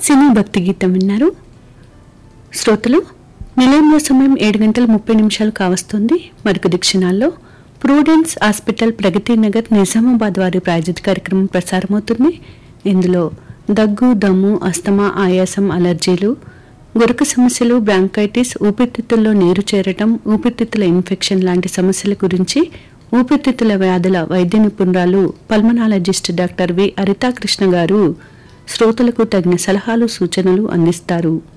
సినీ భక్తి గీతం విన్నారు శ్రోతలు నిలయంలో సమయం ఏడు గంటల ముప్పై నిమిషాలు కావస్తుంది మరికొద్ది క్షణాల్లో ప్రూడెన్స్ హాస్పిటల్ ప్రగతి నగర్ నిజామాబాద్ వారి ప్రాయోజిత కార్యక్రమం ప్రసారమవుతుంది ఇందులో దగ్గు దమ్ము అస్తమా ఆయాసం అలర్జీలు గురక సమస్యలు బ్రాంకైటిస్ ఊపిరితిత్తుల్లో నీరు చేరటం ఊపిరితిత్తుల ఇన్ఫెక్షన్ లాంటి సమస్యల గురించి ఊపిరితిత్తుల వ్యాధుల వైద్య నిపుణురాలు పల్మనాలజిస్ట్ డాక్టర్ వి అరితాకృష్ణ గారు శ్రోతలకు తగిన సలహాలు సూచనలు అందిస్తారు